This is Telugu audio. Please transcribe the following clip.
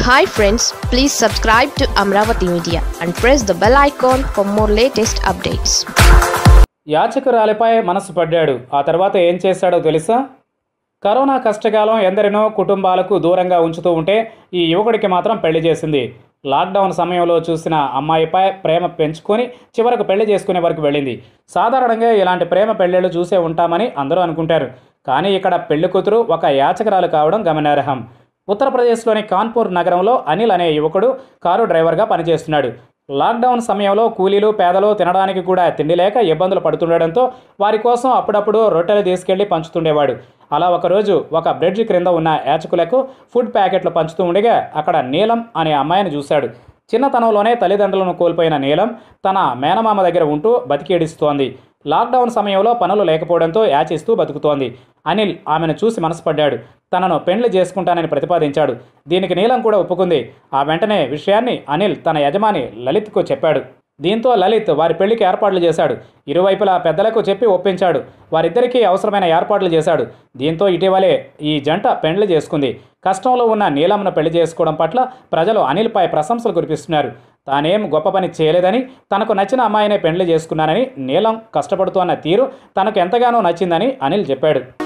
hi friends please subscribe to Amaravati media and press the bell icon for more latest updates యాచకురాలిపై మనసు పడ్డాడు ఆ తర్వాత ఏం చేశాడో తెలుసా కరోనా కష్టకాలం ఎందరినో కుటుంబాలకు దూరంగా ఉంచుతూ ఉంటే ఈ యువకుడికి మాత్రం పెళ్లి చేసింది లాక్డౌన్ సమయంలో చూసిన అమ్మాయిపై ప్రేమ పెంచుకొని చివరకు పెళ్లి చేసుకునే వరకు వెళ్ళింది సాధారణంగా ఇలాంటి ప్రేమ పెళ్ళిళ్ళు చూసే ఉంటామని అందరూ అనుకుంటారు కానీ ఇక్కడ పెళ్లి కూతురు ఒక యాచకురాలు కావడం గమనార్హం ఉత్తరప్రదేశ్లోని కాన్పూర్ నగరంలో అనిల్ అనే యువకుడు కారు డ్రైవర్గా పనిచేస్తున్నాడు లాక్డౌన్ సమయంలో కూలీలు పేదలు తినడానికి కూడా తిండి లేక ఇబ్బందులు పడుతుండడంతో వారి కోసం అప్పుడప్పుడు రొట్టెలు తీసుకెళ్లి పంచుతుండేవాడు అలా ఒకరోజు ఒక బ్రిడ్జ్ క్రింద ఉన్న యాచకులకు ఫుడ్ ప్యాకెట్లు పంచుతూ ఉండగా అక్కడ నీలం అనే అమ్మాయిని చూశాడు చిన్నతనంలోనే తల్లిదండ్రులను కోల్పోయిన నీలం తన మేనమామ దగ్గర ఉంటూ బతికేడిస్తోంది లాక్డౌన్ సమయంలో పనులు లేకపోవడంతో యాచిస్తూ బతుకుతోంది అనిల్ ఆమెను చూసి మనసుపడ్డాడు తనను పెండ్లి చేసుకుంటానని ప్రతిపాదించాడు దీనికి నీలం కూడా ఒప్పుకుంది ఆ వెంటనే విషయాన్ని అనిల్ తన యజమాని లలిత్కు చెప్పాడు దీంతో లలిత్ వారి పెళ్లికి ఏర్పాట్లు చేశాడు ఇరువైపులా పెద్దలకు చెప్పి ఒప్పించాడు వారిద్దరికీ అవసరమైన ఏర్పాట్లు చేశాడు దీంతో ఇటీవలే ఈ జంట పెండ్లి చేసుకుంది కష్టంలో ఉన్న నీలంను పెళ్లి చేసుకోవడం పట్ల ప్రజలు అనిల్పై ప్రశంసలు కురిపిస్తున్నారు తానేం గొప్ప పని చేయలేదని తనకు నచ్చిన అమ్మాయినే పెండ్లి చేసుకున్నానని నీలం కష్టపడుతోన్న తీరు తనకు ఎంతగానో నచ్చిందని అనిల్ చెప్పాడు